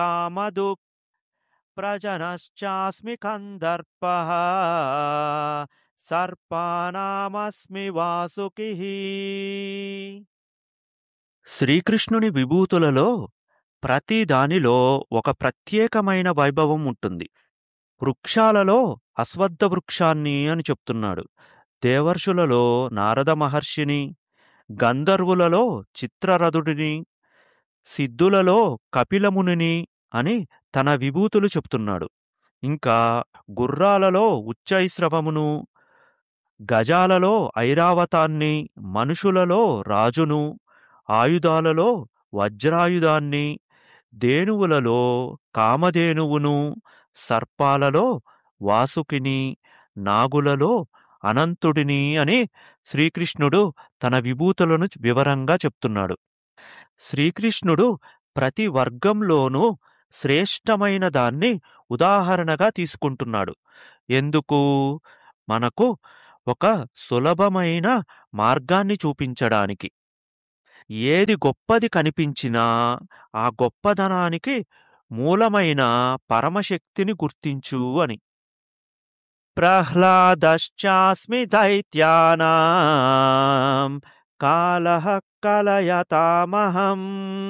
కామదుక్ ప్రజనశ్చాస్మి కందర్ప సర్పానామస్మి వాసుకి శ్రీకృష్ణుని విభూతులలో ప్రతి దానిలో ఒక ప్రత్యేకమైన వైభవం ఉంటుంది వృక్షాలలో అశ్వత్థ వృక్షాన్ని అని చెప్తున్నాడు దేవర్షులలో నారద మహర్షిని గంధర్వులలో చిత్రరథుడిని సిద్ధులలో కపిలమునిని అని తన విభూతులు చెప్తున్నాడు ఇంకా గుర్రాలలో ఉచ్చైశ్రవమును గజాలలో ఐరావతాన్ని మనుషులలో రాజును ఆయుధాలలో వజ్రాయుధాన్ని దేనువులలో కామధేనువును సర్పాలలో వాసుకిని నాగులలో అనంతుడిని అని శ్రీకృష్ణుడు తన విభూతులను వివరంగా చెప్తున్నాడు శ్రీకృష్ణుడు ప్రతి వర్గంలోనూ శ్రేష్టమైన దాన్ని ఉదాహరణగా తీసుకుంటున్నాడు ఎందుకు మనకు ఒక సులభమైన మార్గాన్ని చూపించడానికి ఏది గొప్పది కనిపించినా ఆ గొప్పదనానికి మూలమైన పరమశక్తిని గుర్తించు అని ప్రహ్లాదశ్చాస్మి దైత్యానాం కాలః కలయతామహం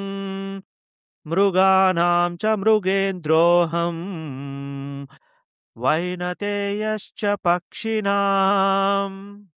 మృగానాం చ మృగేంద్రోహం వైనతేయశ్చ పక్షిణాం